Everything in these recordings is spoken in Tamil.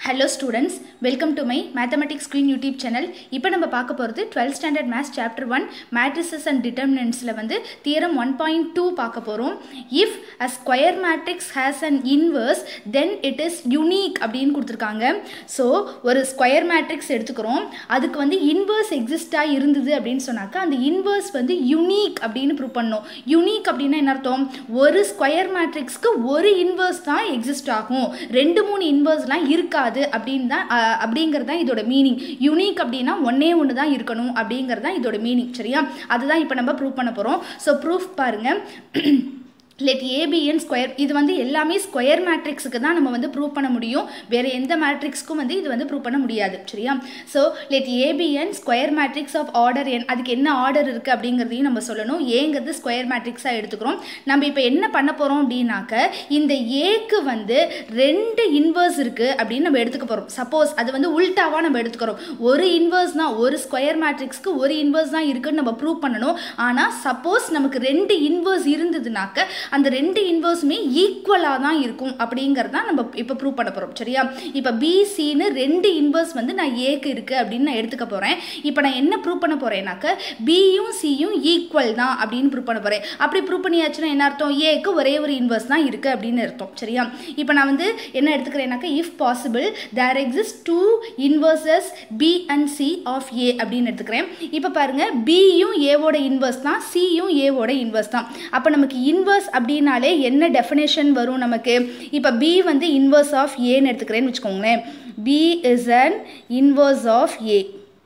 hello students welcome to my mathematics screen YouTube channel இப்போ நம்ம பார்க்க போகிறது twelfth standard maths chapter one matrices and டிட்டர்மினன்ஸில் வந்து தியரம் ஒன் பாயிண்ட் டூ பார்க்க போகிறோம் if a square matrix has an inverse then it is unique அப்படின்னு கொடுத்துருக்காங்க ஸோ ஒரு ஸ்கொயர் மேட்ரிக்ஸ் எடுத்துக்கிறோம் அதுக்கு வந்து இன்வர்ஸ் எக்ஸிஸ்டாக இருந்தது அப்படின்னு சொன்னாக்கா அந்த இன்வர்ஸ் வந்து யுனீக் அப்படின்னு ப்ரூவ் பண்ணோம் யுனீக் அப்படின்னா என்ன அர்த்தம் ஒரு ஸ்கொயர் மேட்ரிக்ஸ்க்கு ஒரு இன்வர்ஸ் தான் எக்ஸிஸ்ட் ஆகும் ரெண்டு மூணு இன்வர்ஸ்லாம் இருக்காது அப்படின்னு தான் அஹ், அப்படிங்கிறது தான் இதோட மீனிங் யூனிக் அப்படின்னா ஒன்னே ஒன்று தான் இருக்கணும் அப்படிங்கிறது தான் இதோட மீனிங் சரியா அதுதான் இப்போ நம்ம ப்ரூவ் பண்ண போகிறோம் ஸோ ப்ரூஃப் பாருங்கள் லெட் ஏபிஎன் ஸ்கொயர் இது வந்து எல்லாமே ஸ்கொயர் மேட்ரிக்ஸுக்கு தான் நம்ம வந்து ப்ரூவ் பண்ண முடியும் வேறு எந்த மேட்ரிக்ஸ்க்கும் வந்து இது வந்து ப்ரூவ் பண்ண முடியாது சரியா so let A be n square matrix of order n அதுக்கு என்ன ஆர்டர் இருக்குது அப்படிங்கிறதையும் நம்ம சொல்லணும் ஏங்கிறது ஸ்கொயர் மேட்ரிக்ஸாக எடுத்துக்கிறோம் நம்ம இப்போ என்ன பண்ண போகிறோம் அப்படின்னாக்க இந்த ஏக்கு வந்து ரெண்டு இன்வர்ஸ் இருக்குது அப்படின்னு நம்ம எடுத்துக்க போகிறோம் சப்போஸ் அது வந்து உல்டாவாக நம்ம எடுத்துக்கிறோம் ஒரு இன்வர்ஸ் தான் ஒரு ஸ்கொயர் மேட்ரிக்ஸ்க்கு ஒரு இன்வர்ஸ் தான் இருக்குன்னு நம்ம ப்ரூவ் பண்ணணும் ஆனால் சப்போஸ் நமக்கு ரெண்டு இன்வர்ஸ் இருந்ததுனாக்க அந்த ரெண்டு இன்வர்ஸுமே ஈக்குவலாக தான் இருக்கும் அப்படிங்கிறது தான் நம்ம இப்போ ப்ரூவ் பண்ண போகிறோம் சரியா இப்போ பிசின்னு ரெண்டு இன்வர்ஸ் வந்து நான் ஏக்கு இருக்குது அப்படின்னு நான் எடுத்துக்க போகிறேன் இப்போ நான் என்ன ப்ரூவ் பண்ண போகிறேன்னாக்க பியும் சியும் ஈக்குவல் தான் அப்படின்னு ப்ரூவ் பண்ண போகிறேன் அப்படி ப்ரூவ் பண்ணியாச்சுன்னா என்ன அர்த்தம் ஏக்கு ஒரே ஒரு இன்வர்ஸ் தான் இருக்குது அப்படின்னு அர்த்தம் சரியா இப்போ நான் வந்து என்ன எடுத்துக்கிறேன்னாக்க if possible there exist two inverses B and C of A அப்படின்னு எடுத்துக்கிறேன் இப்போ பாருங்க பியும் ஏவோட இன்வர்ஸ் தான் சியும் ஏவோட இன்வர்ஸ் தான் அப்போ நமக்கு இன்வர்ஸ் அப்படின்னாலே என்ன டெஃபினேஷன் வரும் நமக்கு இப்போ பி வந்து இன்வர்ஸ் ஆஃப் ஏன்னு எடுத்துக்கிறேன்னு வச்சுக்கோங்களேன் B is an inverse of A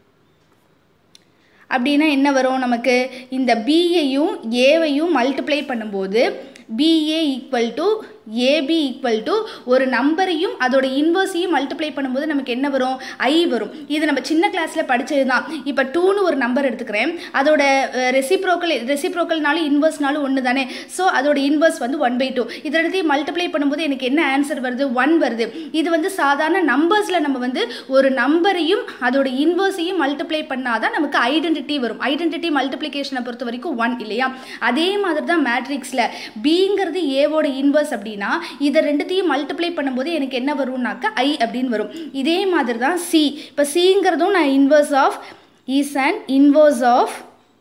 அப்படின்னா என்ன வரும் நமக்கு இந்த பியையும் ஏவையும் மல்டிப்ளை பண்ணும்போது BA equal to AB equal to ஒரு நம்பரையும் அதோட இன்வர்ஸையும் மல்டிப்ளை பண்ணும்போது நமக்கு என்ன வரும் ஐ வரும் இது நம்ம சின்ன கிளாஸில் படித்தது தான் இப்போ டூன்னு ஒரு நம்பர் எடுத்துக்கிறேன் அதோட ரெசிப்ரோக்கல் ரெசிப்ரோக்கல்னாலும் இன்வர்ஸ்னாலும் ஒன்று தானே ஸோ அதோட இன்வர்ஸ் வந்து ஒன் பை டூ இதெடுத்து மல்டிப்ளை பண்ணும்போது எனக்கு என்ன ஆன்சர் வருது ஒன் வருது இது வந்து சாதாரண நம்பர்ஸில் நம்ம வந்து ஒரு நம்பரையும் அதோட இன்வர்ஸையும் மல்டிப்ளை பண்ணாதான் நமக்கு ஐடென்டிட்டி வரும் ஐடென்டிட்டி மல்டிப்ளிகேஷனை பொறுத்த வரைக்கும் ஒன் இல்லையா அதே மாதிரி தான் மேட்ரிக்ஸில் பிங்கிறது ஏவோட இன்வர்ஸ் அப்படின்னா இதை ரெண்டுத்தையும் மல்டிப்ளை பண்ணும்போது எனக்கு என்ன வரும்னாக்கா ஐ அப்படின்னு வரும் இதே மாதிரி தான் சி இப்போ சிங்கிறதும் நான் inverse of is and inverse of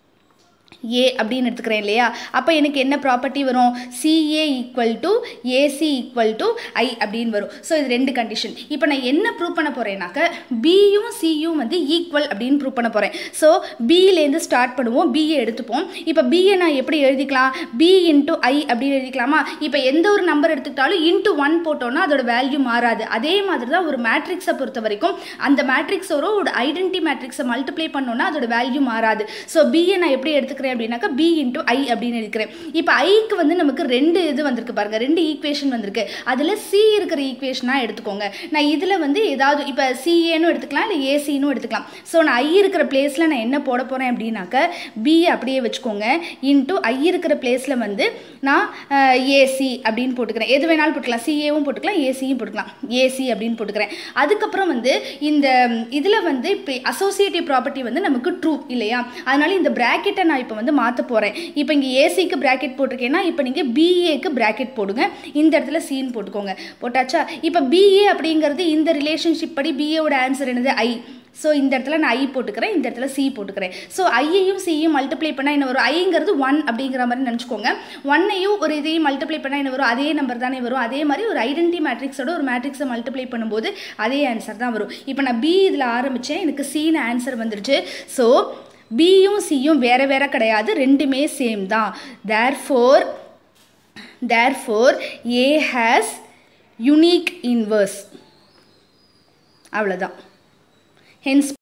A அப்படின்னு எடுத்துக்கிறேன் இல்லையா அப்போ எனக்கு என்ன ப்ராப்பர்ட்டி வரும் CA equal to AC equal to I அப்படின்னு வரும் ஸோ இது ரெண்டு கண்டிஷன் இப்போ நான் என்ன ப்ரூவ் பண்ண போகிறேன்னாக்க பியும் சியும் வந்து ஈக்குவல் அப்படின்னு ப்ரூவ் பண்ண போகிறேன் ஸோ பியிலேருந்து ஸ்டார்ட் பண்ணுவோம் பிஏ எடுத்துப்போம் இப்போ பிஏ நான் எப்படி எழுதிக்கலாம் பி இன்ட்டு ஐ அப்படின்னு எழுதிக்கலாமா இப்போ எந்த ஒரு நம்பர் எடுத்துக்கிட்டாலும் இன்ட்டு ஒன் போட்டோன்னா அதோட வேல்யூ மாறாது அதே மாதிரி தான் ஒரு மேட்ரிக்ஸை பொறுத்த வரைக்கும் அந்த மேட்ரிக்ஸோட ஒரு ஐடென்டி மேட்ரிக்ஸை மல்டிப்ளை பண்ணோன்னா அதோட வேல்யூ மாறாது ஸோ பிஏ நான் எப்படி எடுத்துக்கிறேன் அப்படின்னாக்கா பி இன்ட்டு ஐ அப்படின்னு எடுக்கிறேன் இப்போ ஐக்கு வந்து நமக்கு ரெண்டு இது வந்திருக்கு பாருங்க ரெண்டு ஈக்குவேஷன் வந்திருக்கு அதில் சி இருக்கிற ஈக்குவேஷனாக எடுத்துக்கோங்க நான் இதில் வந்து ஏதாவது இப்போ சிஏன்னு எடுத்துக்கலாம் இல்லை ஏசின்னு எடுத்துக்கலாம் ஸோ நான் ஐ இருக்கிற பிளேஸில் நான் என்ன போட போகிறேன் அப்படின்னாக்க பி அப்படியே வச்சுக்கோங்க இன்ட்டு ஐ இருக்கிற பிளேஸில் வந்து நான் ஏசி அப்படின்னு போட்டுக்கிறேன் எது வேணாலும் போட்டுக்கலாம் சிஏவும் போட்டுக்கலாம் ஏசியும் போட்டுக்கலாம் ஏசி அப்படின்னு போட்டுக்கிறேன் அதுக்கப்புறம் வந்து இந்த இதில் வந்து இப்போ அசோசியேட்டிவ் ப்ராப்பர்ட்டி வந்து நமக்கு ட்ரூ இல்லையா அதனால இந்த ப்ராக்கெட்டை நான் இப்போ வந்து மாற்ற போகிறேன் இப்போ இங்கே ஏசிக்கு ப்ராக்கெட் போட்டிருக்கேன்னா இப்போ நீங்கள் பிஏக்கு ப்ராக்கெட் போடுங்க இந்த இடத்துல சீன் போட்டுக்கோங்க போட்டாச்சா இப்போ பிஏ அப்படிங்கிறது இந்த ரிலேஷன்ஷிப் படி பிஏவோட ஆன்சர் என்னது ஐ ஸோ இந்த இடத்துல நான் ஐ போட்டுக்கிறேன் இந்த இடத்துல சி போட்டுக்கிறேன் ஸோ ஐயையும் சியும் மல்டிப்ளை பண்ணால் என்ன வரும் ஐங்கிறது ஒன் அப்படிங்கிற மாதிரி நினச்சிக்கோங்க ஒன்னையும் ஒரு இதையும் மல்டிப்ளை பண்ணால் என்ன வரும் அதே நம்பர் தானே வரும் அதே மாதிரி ஒரு ஐடென்டி மேட்ரிக்ஸோட ஒரு மேட்ரிக்ஸை மல்டிப்ளை பண்ணும்போது அதே ஆன்சர் தான் வரும் இப்போ நான் பி இதில் ஆரம்பித்தேன் எனக்கு சின்னு ஆன்சர் வந்துருச்சு ஸோ பியும் சியும் வேறு வேறு கிடையாது ரெண்டுமே சேம் தான் therefore therefore A has unique inverse அவ்வளோதான் ஹென்ஸ்